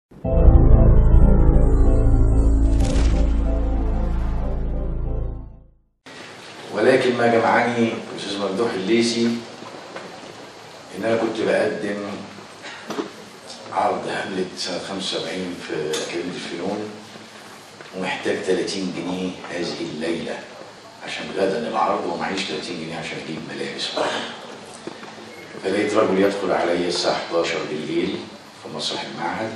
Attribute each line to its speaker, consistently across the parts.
Speaker 1: ولكن ما جمعني الاستاذ ممدوح الليثي ان انا كنت بقدم عرض هاملت سنه 75 في اكاديميه الفنون ومحتاج 30 جنيه هذه الليله عشان غدا العرض ومعيش 30 جنيه عشان اجيب ملابس فلقيت رجل يدخل علي الساعه 11 بالليل في مسرح المعهد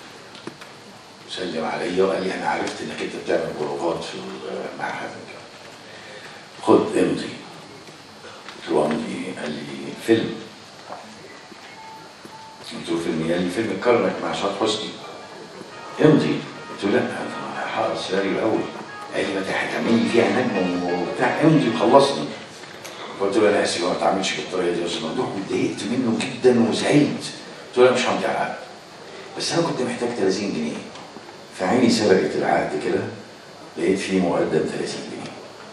Speaker 1: سلم عليا وقال لي انا عرفت انك انت بتعمل بروفات في المعهد خد امضي قلت له امضي قال لي فيلم قلت له فيلم قال لي فيلم الكرنك مع سعاد حسني امضي قلت له لا انا هقرا السيناريو الاول قال لي ما انت هتعمل لي فيها نجم وبتاع امضي وخلصني قلت له انا اسف ما تعملش بالطريقه دي يا استاذ ممدوح واتضايقت منه جدا وزعلت قلت له انا مش همضي على العقد بس انا كنت محتاج 30 جنيه فعيني سرقت العقد كده لقيت فيه مقدم 30 جنيه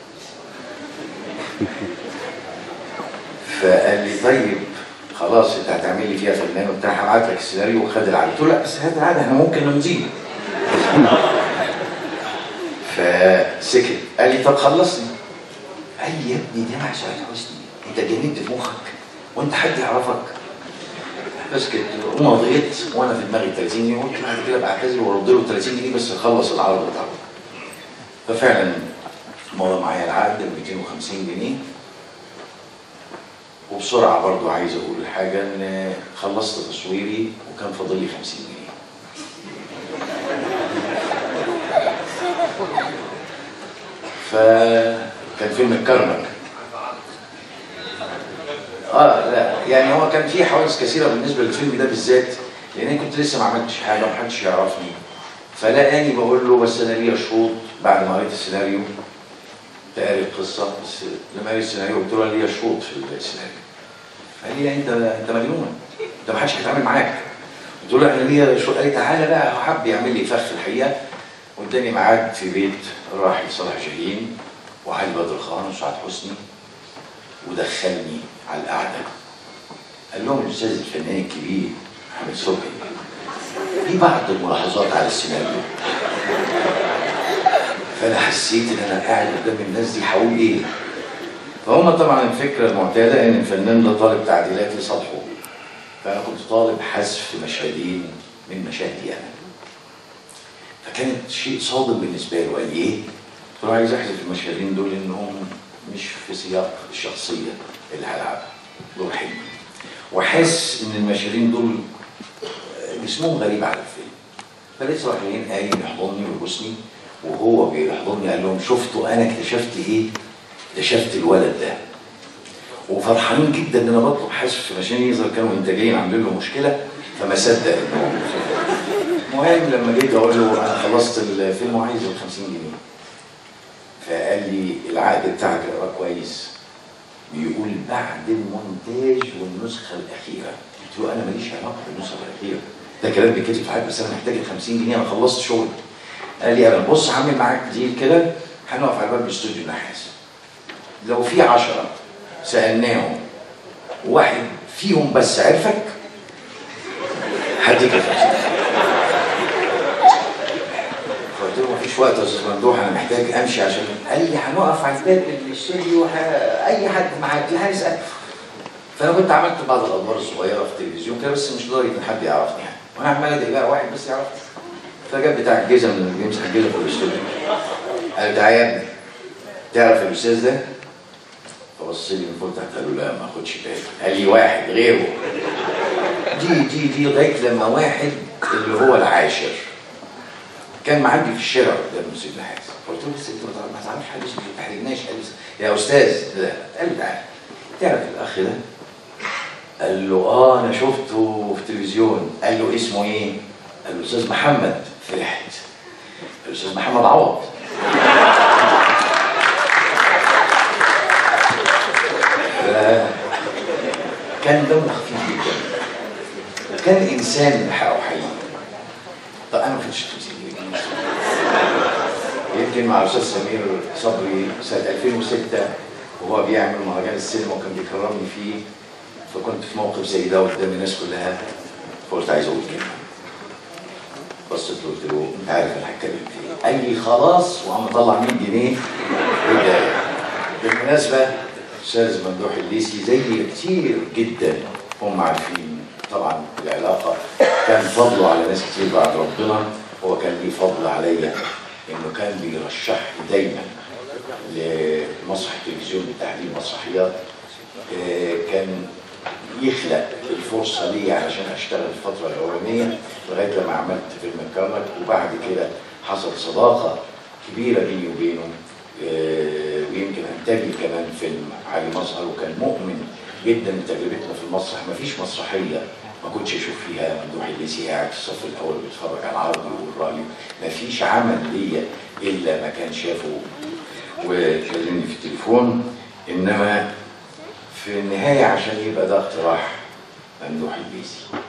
Speaker 1: فقال لي طيب خلاص انت هتعمل لي فيها فنان وبتاع هبعت لك السيناريو وخد العقد قلت له لا بس هات العقد احنا ممكن نمضيه فسكت قال لي طب خلصني قال لي يا ابني ده مع سعاد حسني انت جننت في مخك وانت حد يعرفك فسكت ومضيت وانا في دماغي 30 جنيه قلت بعد كده بعتذر وارد له 30 جنيه بس اخلص العرض بتاعه ففعلا مضى معايا العقد ب 250 جنيه وبسرعه برضو عايز اقول حاجه ان خلصت تصويري وكان فاضل لي 50 جنيه فكان فيلم الكرنك اه لا يعني هو كان في حوادث كثيره بالنسبه للفيلم ده بالذات لان انا كنت لسه ما عملتش حاجه ومحدش يعرفني فلقاني بقول له بس انا ليا شروط بعد ما قريت السيناريو تقري القصه بس لما قريت السيناريو قلت له أنا ليا شروط في السيناريو قال لي لا انت انت مجنون انت ما حدش هيتعامل معاك قلت له انا ليا شروط قال لي تعالى بقى هو حب يعمل لي فخ الحقيقه واداني ميعاد في بيت الراحل صلاح جاهين وعلي بدر خان وسعاد حسني ودخلني على القعده قال لهم الاستاذ الفنان الكبير محمد صبحي في بعض الملاحظات على السيناريو فانا حسيت ان انا قاعد قدام الناس دي هقول ايه فهم طبعا الفكره المعتاده ان الفنان ده طالب تعديلات لسطحه فانا كنت طالب حذف مشهدين من مشاهدي انا فكانت شيء صادم بالنسبه له قال لي ايه؟ قلت له عايز احذف المشهدين دول انهم مش في سياق الشخصيه اللي هلعبها دور حلو وحاسس ان المشاهدين دول جسمهم غريب على الفيلم فلقيت صلاح جاهين قايم يحضني ويبوسني وهو بيحضني قال لهم شفتوا انا اكتشفت ايه؟ اكتشفت الولد ده وفرحانين جدا ان انا بطلب حذف عشان يظهر كانوا انتاجيا عاملين له مشكله فما صدق ان هو المهم لما جيت اقول له انا خلصت الفيلم وعايز ال 50 جنيه فقال لي العقد بتاعك اقراه كويس بيقول بعد المونتاج والنسخه الاخيره قلت له انا ماليش علاقه بالنسخه الاخيره ده كلام بيتكتب في حاجه بس انا محتاج ال 50 جنيه انا خلصت شغل قال لي انا بص هعمل معاك ديل كده هنقف على باب الاستوديو النحاس لو في 10 سالناهم واحد فيهم بس عرفك هديك ال 50 فقلت له مفيش وقت يا استاذ ممدوح انا محتاج امشي عشان قال لي هنقف على الباب الاستوديو اي حد معاك هنسال فانا كنت عملت بعض الادوار الصغيره في التلفزيون كده بس مش لدرجه ان حد يعرفني يعني وانا عمال ادعي بقى واحد بس يعرفني فجاب بتاع الجزم اللي بيمسح الجزم في الاستوديو قال تعالى يا ابني تعرف الاستاذ ده؟ فبص لي من فوق تحت قال له لا ما اخدش بالي قال لي واحد غيره دي دي دي لغايه لما واحد اللي هو العاشر كان معدي في الشارع قدام مسجد النحاس فقلت له بس انت ما تعرفش حاجه اسمه ما تحرجناش قال لي يا استاذ لا قال لي تعالى تعرف الاخ ده؟ قال له اه انا شفته في التلفزيون قال له اسمه ايه؟ قال له استاذ محمد فرحت الاستاذ محمد عوض كان دمه خفيف جدا كان انسان حقه حقيقي طب انا ما كنتش تمثيل يمكن مع الاستاذ سمير صبري سنه 2006 وهو بيعمل مهرجان السينما وكان بيكرمني فيه فكنت في موقف زي ده قدام الناس كلها فقلت عايز اقول كلمه بصيت له قلت له انت عارف انا هتكلم في ايه؟ قال لي خلاص وقام مطلع 100 جنيه وجاي بالمناسبه استاذ ممدوح الليسي زي كتير جدا هم عارفين طبعا العلاقه كان فضله على ناس كتير بعد ربنا هو كان ليه فضل عليا انه كان بيرشحني دايما لمسرح التلفزيون بتحديد مسرحيات آه، كان يخلق الفرصه لي علشان اشتغل الفتره الاولانيه لغايه لما عملت فيلم الكرنك وبعد كده حصل صداقه كبيره بيني وبينه آه، ويمكن انتج لي كمان فيلم علي مظهر وكان مؤمن جدا بتجربتنا في المسرح مفيش مسرحيه ما كنتش اشوف فيها ممدوح الليثي قاعد في الصف الاول بيتفرج على العرض ويقول رايه مفيش عمل ليا الا ما كان شافه وكلمني في التليفون انما في النهايه عشان يبقى ده اقتراح ممدوح الليثي